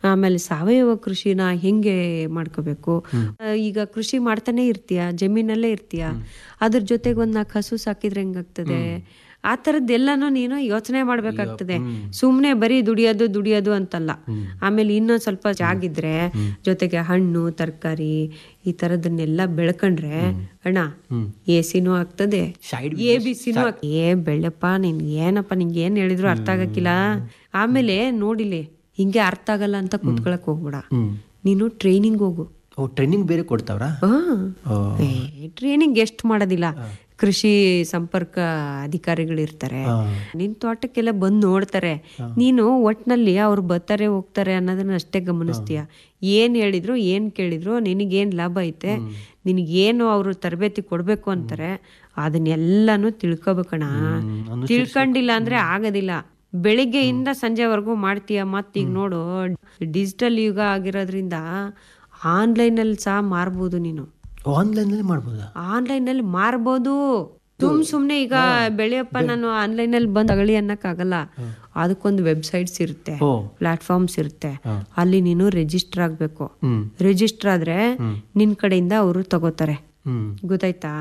ಆಮೇಲೆ ಸಾವಯವ ಕೃಷಿನ ಹೆಂಗೆ ಮಾಡ್ಕೋಬೇಕು ಆ, ಈಗ ಕೃಷಿ ಮಾಡ್ತಾನೆ ಇರ್ತೀಯ ಜಮೀನಲ್ಲೇ ಇರ್ತೀಯ ಅದ್ರ ಜೊತೆಗೆ ಒಂದ್ ನಾಲ್ಕು ಹಸು ಸಾಕಿದ್ರೆ ಹೆಂಗಾಗ್ತದೆ ಆ ಥರದ್ದೆಲ್ಲನೂ ನೀನು ಯೋಚನೆ ಮಾಡ್ಬೇಕಾಗ್ತದೆ ಸುಮ್ನೆ ಬರೀ ದುಡಿಯೋದು ದುಡಿಯೋದು ಅಂತಲ್ಲ ಆಮೇಲೆ ಇನ್ನೊಂದ್ ಸ್ವಲ್ಪ ಜಾಗಿದ್ರೆ ಜೊತೆಗೆ ಹಣ್ಣು ತರಕಾರಿ ಈ ತರದನ್ನೆಲ್ಲ ಬೆಳ್ಕೊಂಡ್ರೆ ಅಣ್ಣ ಎ ಸಿನೂ ಆಗ್ತದೆ Side ಎ ಬಿ ಸಿನೂ ಏ ಬೆಳ್ಳಪ್ಪ ನಿನ್ ಏನಪ್ಪ ನಿಂಗೆ ಏನ್ ಹೇಳಿದ್ರು ಅರ್ಥ ಆಗಕ್ಕಿಲ್ಲ ಆಮೇಲೆ ನೋಡಿಲಿ ಹಿಂಗೆ ಅರ್ಥ ಆಗಲ್ಲ ಅಂತ ಕೂತ್ಕೊಳಕ್ ಹೋಗ್ಬೇಡ ನೀನು ಟ್ರೈನಿಂಗ್ ಹೋಗು ಓ ಟ್ರೈನಿಂಗ್ ಬೇರೆ ಕೊಡ್ತಾವ್ರಾ ಓ. ಟ್ರೈನಿಂಗ್ ಎಷ್ಟು ಮಾಡೋದಿಲ್ಲ ಕೃಷಿ ಸಂಪರ್ಕ ಅಧಿಕಾರಿಗಳು ಇರ್ತಾರೆ ನಿನ್ ತೋಟಕ್ಕೆಲ್ಲ ಬಂದು ನೋಡ್ತಾರೆ ನೀನು ಒಟ್ನಲ್ಲಿ ಅವ್ರು ಬರ್ತಾರೆ ಹೋಗ್ತಾರೆ ಅನ್ನೋದನ್ನ ಅಷ್ಟೇ ಗಮನಿಸ್ತೀಯ ಏನ್ ಹೇಳಿದ್ರು ಏನ್ ಕೇಳಿದ್ರು ನಿನಗೇನ್ ಲಾಭ ಐತೆ ನಿನಗೇನು ಅವರು ತರಬೇತಿ ಕೊಡ್ಬೇಕು ಅಂತಾರೆ ಅದನ್ನೆಲ್ಲಾನು ತಿಳ್ಕೊಬೇಕಣ ತಿಳ್ಕೊಂಡಿಲ್ಲ ಅಂದ್ರೆ ಆಗೋದಿಲ್ಲ ಬೆಳಿಗ್ಗೆಯಿಂದ ಸಂಜೆವರೆಗೂ ಮಾಡ್ತೀಯ ಮತ್ತೀಗ ನೋಡು ಡಿಜಿಟಲ್ ಯುಗ ಆಗಿರೋದ್ರಿಂದ ಆನ್ಲೈನಲ್ಲಿ ಸಹ ಮಾರ್ಬೋದು ನೀನು ಆನ್ಲೈನಲ್ಲಿ ಮಾಡ್ಬೋದಾ ಆನ್ಲೈನ್ ಅಲ್ಲಿ ಮಾರ್ಬೋದು ಸುಮ್ ಸುಮ್ನೆ ಈಗ ಬೆಳೆಯಪ್ಪ ನಾನು ಆನ್ಲೈನ್ ಅಲ್ಲಿ ಬಂದ್ ತಗೊಳ್ಳಿ ಅನ್ನಕ್ಕಾಗಲ್ಲ ಅದಕ್ಕೊಂದು ವೆಬ್ಸೈಟ್ಸ್ ಇರುತ್ತೆ ಓ ಪ್ಲಾಟ್ಫಾರ್ಮ್ಸ್ ಇರುತ್ತೆ ಅಲ್ಲಿ ನೀನು ರಿಜಿಸ್ಟರ್ ಆಗ್ಬೇಕು ಹ್ಮ್ ರಿಜಿಸ್ಟರ್ ಆದ್ರೆ ನಿನ್ ಕಡೆಯಿಂದ ಅವರು ತಗೋತಾರೆ ಹ್ಮ್ ಗೊತ್ತಾಯ್ತಾ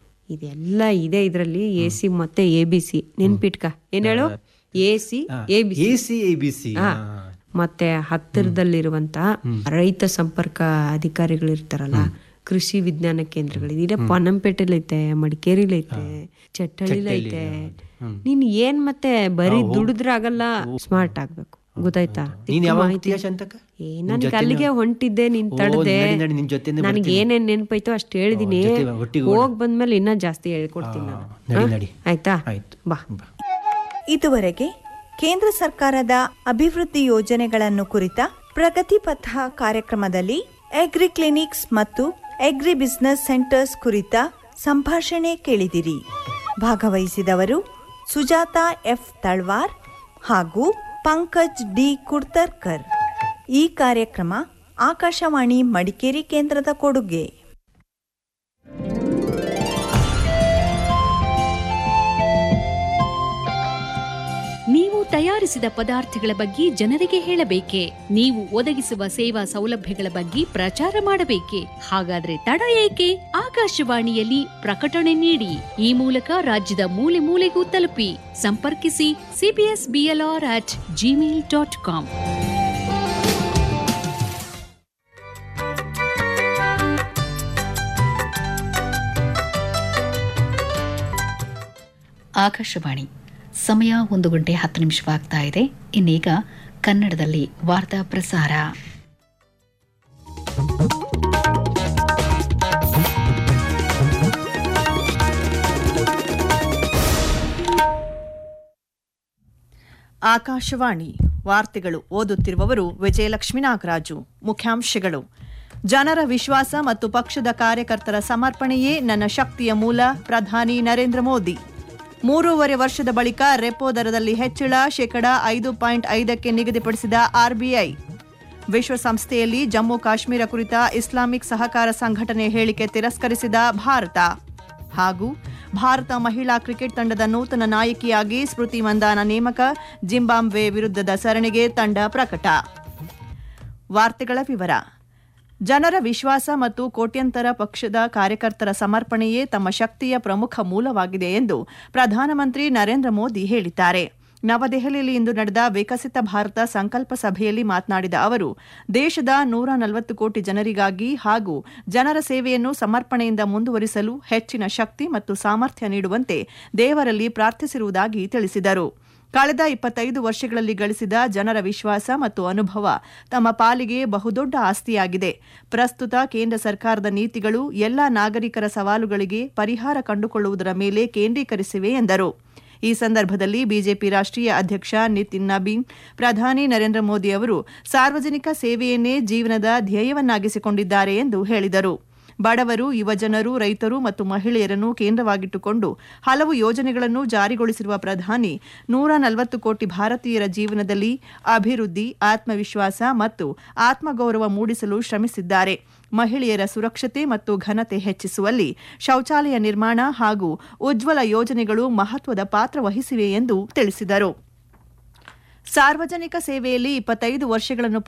ಇದೆಲ್ಲ ಇದೆ ಇದ್ರಲ್ಲಿ ಎ ಸಿ ಮತ್ತೆ ಎ ಬಿ ಸಿ ನೆನ್ಪಿಟ್ಕ ಏನ್ ಹೇಳು A C A B C A C A B C ಮತ್ತೆ ಹತ್ತಿರದಲ್ಲಿರುವಂತ ರೈತ ಸಂಪರ್ಕ ಅಧಿಕಾರಿಗಳು ಇರ್ತಾರಲ್ಲ ಕೃಷಿ ವಿಜ್ಞಾನ ಕೇಂದ್ರಗಳು ಇದೆ ಪೊನ್ನಂಪೇಟೆಲೈತೆ ಮಡಿಕೇರಿಲೈತೆ ಚಟ್ಟಳ್ಳಿಲೈತೆ ನೀನ್ ಏನ್ ಮತ್ತೆ ಬರೀ ದುಡಿದ್ರಾಗಲ್ಲ ಸ್ಮಾರ್ಟ್ ಆಗ್ಬೇಕು ಗೊತ್ತಾಯ್ತಾ ನೀನ್ ಯಾವಾಗ ಹೋಗ್ತೀಯ ಶಾಂತಕ್ಕ ಏ ನನಗೆ ಅಲ್ಲಿಗೆ ಹೊಂಟಿದ್ದೆ ನೀನ್ ಓ, ತಡದೆ ನಡಿ, ನಡಿ, ನಿನ್ ಜೊತೆನೇ ನನಗೆ ಏನೇನ್ ನೆನ್ಪೈತೋ ಅಷ್ಟು ಹೇಳಿದೀನಿ ಓ, ಜೊತೆ ಒಟ್ಟಿಗೆ ಹೋಗ್ ಬಂದ್ಮೇಲೆ ಇನ್ನ ಜಾಸ್ತಿ ಹೇಳ್ಕೊಡ್ತೀನಿ ನಾನು ನಡಿ ಹಾ? ನಡಿ ಆಯ್ತಾ ಆಯ್ತು ಬಾ ಬಾ ಇದುವರೆಗೆ ಕೇಂದ್ರ ಸರ್ಕಾರದ ಅಭಿವೃದ್ಧಿ ಯೋಜನೆಗಳನ್ನು ಕುರಿತ ಪ್ರಗತಿ ಪಥ ಕಾರ್ಯಕ್ರಮದಲ್ಲಿ ಅಗ್ರಿ ಕ್ಲಿನಿಕ್ಸ್ ಮತ್ತು ಅಗ್ರಿ ಬಿಸಿನೆಸ್ ಸೆಂಟರ್ಸ್ ಕುರಿತ ಸಂಭಾಷಣೆ ಕೇಳಿದಿರಿ ಭಾಗವಹಿಸಿದವರು ಸುಜಾತಾ ಎಫ್ ತಳ್ವಾರ್ ಹಾಗೂ ಪಂಕಜ್ ಡಿ ಕುಡ್ತರ್ಕರ್ ಈ ಕಾರ್ಯಕ್ರಮ ಆಕಾಶವಾಣಿ ಮಡಿಕೇರಿ ಕೇಂದ್ರದ ಕೊಡುಗೆ ನೀವು ತಯಾರಿಸಿದ ಪದಾರ್ಥಗಳ ಬಗ್ಗೆ ಜನರಿಗೆ ಹೇಳಬೇಕೆ ನೀವು ಒದಗಿಸುವ ಸೇವಾ ಸೌಲಭ್ಯಗಳ ಬಗ್ಗೆ ಪ್ರಚಾರ ಮಾಡಬೇಕೆ ಹಾಗಾದ್ರೆ ತಡ ಏಕೆ ಆಕಾಶವಾಣಿಯಲ್ಲಿ ಪ್ರಕಟಣೆ ನೀಡಿ ಈ ಮೂಲಕ ರಾಜ್ಯದ ಮೂಲೆ ಮೂಲೆಗೂ ತಲುಪಿ ಸಂಪರ್ಕಿಸಿ CBS BLR at Gmail dot com Akashvani ಸಮಯ ಒಂದು ಗಂಟೆ ಹತ್ತು ನಿಮಿಷವಾಗ್ತಾ ಇದೆ ಇನ್ನೀಗ ಕನ್ನಡದಲ್ಲಿ ವಾರ್ತಾ ಪ್ರಸಾರ ಆಕಾಶವಾಣಿ ವಾರ್ತೆಗಳು ಓದುತ್ತಿರುವವರು ವಿಜಯಲಕ್ಷ್ಮಿ ನಾಗರಾಜು ಮುಖ್ಯಾಂಶಗಳು ಜನರ ವಿಶ್ವಾಸ ಮತ್ತು ಪಕ್ಷದ ಕಾರ್ಯಕರ್ತರ ಸಮರ್ಪಣೆಯೇ ನನ್ನ ಶಕ್ತಿಯ ಮೂಲ ಪ್ರಧಾನಿ ನರೇಂದ್ರ ಮೋದಿ ಮೂರೂವರೆ ವರ್ಷದ ಬಳಿಕ ರೆಪೋ ದರದಲ್ಲಿ ಹೆಚ್ಚಳ ಶೇಕಡ ಐದು ಪಾಯಿಂಟ್ ಐದಕ್ಕೆ ನಿಗದಿಪಡಿಸಿದ ಆರ್ಬಿಐ ವಿಶ್ವಸಂಸ್ಥೆಯಲ್ಲಿ ಜಮ್ಮು ಕಾಶ್ಮೀರ ಕುರಿತ ಇಸ್ಲಾಮಿಕ್ ಸಹಕಾರ ಸಂಘಟನೆ ಹೇಳಿಕೆ ತಿರಸ್ಕರಿಸಿದ ಭಾರತ ಹಾಗೂ ಭಾರತ ಮಹಿಳಾ ಕ್ರಿಕೆಟ್ ತಂಡದ ನೂತನ ನಾಯಕಿಯಾಗಿ ಸ್ಮೃತಿ ಮಂದಾನ ನೇಮಕ ಜಿಂಬಾಬ್ವೆ ವಿರುದ್ಧದ ಸರಣಿಗೆ ತಂಡ ಪ್ರಕಟ ವಾರ್ತೆಗಳ ವಿವರ ಜನರ ವಿಶ್ವಾಸ ಮತ್ತು ಕೋಟ್ಯಂತರ ಪಕ್ಷದ ಕಾರ್ಯಕರ್ತರ ಸಮರ್ಪಣೆಯೇ ತಮ್ಮ ಶಕ್ತಿಯ ಪ್ರಮುಖ ಮೂಲವಾಗಿದೆ ಎಂದು ಪ್ರಧಾನಮಂತ್ರಿ ನರೇಂದ್ರ ಮೋದಿ ಹೇಳಿದ್ದಾರೆ ನವದೆಹಲಿಯಲ್ಲಿ ಇಂದು ನಡೆದ ವಿಕಸಿತ ಭಾರತ ಸಂಕಲ್ಪ ಸಭೆಯಲ್ಲಿ ಮಾತನಾಡಿದ ಅವರು ದೇಶದ ನೂರ ನಲವತ್ತು ಕೋಟಿ ಜನರಿಗಾಗಿ ಹಾಗೂ ಜನರ ಸೇವೆಯನ್ನು ಸಮರ್ಪಣೆಯಿಂದ ಮುಂದುವರಿಸಲು ಹೆಚ್ಚಿನ ಶಕ್ತಿ ಮತ್ತು ಸಾಮರ್ಥ್ಯ ನೀಡುವಂತೆ ದೇವರಲ್ಲಿ ಪ್ರಾರ್ಥಿಸಿರುವುದಾಗಿ ತಿಳಿಸಿದರು ಕಳೆದ ಇಪ್ಪತ್ತೈದು ವರ್ಷಗಳಲ್ಲಿ ಗಳಿಸಿದ ಜನರ ವಿಶ್ವಾಸ ಮತ್ತು ಅನುಭವ ತಮ್ಮ ಪಾಲಿಗೆ ಬಹುದೊಡ್ಡ ಆಸ್ತಿಯಾಗಿದೆ ಪ್ರಸ್ತುತ ಕೇಂದ್ರ ಸರ್ಕಾರದ ನೀತಿಗಳು ಎಲ್ಲಾ ನಾಗರಿಕರ ಸವಾಲುಗಳಿಗೆ ಪರಿಹಾರ ಕಂಡುಕೊಳ್ಳುವುದರ ಮೇಲೆ ಕೇಂದ್ರೀಕರಿಸಿವೆ ಎಂದರು ಈ ಸಂದರ್ಭದಲ್ಲಿ ಬಿಜೆಪಿ ರಾಷ್ಟ್ರೀಯ ಅಧ್ಯಕ್ಷ ನಿತಿನ್ ನಬೀನ್ ಪ್ರಧಾನಿ ನರೇಂದ್ರ ಮೋದಿ ಅವರು ಸಾರ್ವಜನಿಕ ಸೇವೆಯನ್ನೇ ಜೀವನದ ಧ್ಯೇಯವನ್ನಾಗಿಸಿಕೊಂಡಿದ್ದಾರೆ ಎಂದು ಹೇಳಿದರು ಬಡವರು ಯುವಜನರು ರೈತರು ಮತ್ತು ಮಹಿಳೆಯರನ್ನು ಕೇಂದ್ರವಾಗಿಟ್ಟುಕೊಂಡು ಹಲವು ಯೋಜನೆಗಳನ್ನು ಜಾರಿಗೊಳಿಸಿರುವ ಪ್ರಧಾನಿ ನೂರ ನಲವತ್ತು ಕೋಟಿ ಭಾರತೀಯರ ಜೀವನದಲ್ಲಿ ಅಭಿವೃದ್ಧಿ ಆತ್ಮವಿಶ್ವಾಸ ಮತ್ತು ಆತ್ಮಗೌರವ ಮೂಡಿಸಲು ಶ್ರಮಿಸಿದ್ದಾರೆ ಮಹಿಳೆಯರ ಸುರಕ್ಷತೆ ಮತ್ತು ಘನತೆ ಹೆಚ್ಚಿಸುವಲ್ಲಿ ಶೌಚಾಲಯ ನಿರ್ಮಾಣ ಹಾಗೂ ಉಜ್ವಲ ಯೋಜನೆಗಳು ಮಹತ್ವದ ಪಾತ್ರ ವಹಿಸಿವೆ ಎಂದು ತಿಳಿಸಿದರು ಸಾರ್ವಜನಿಕ ಸೇವೆಯಲ್ಲಿ ಇಪ್ಪತ್ತೈದು ವರ್ಷಗಳನ್ನು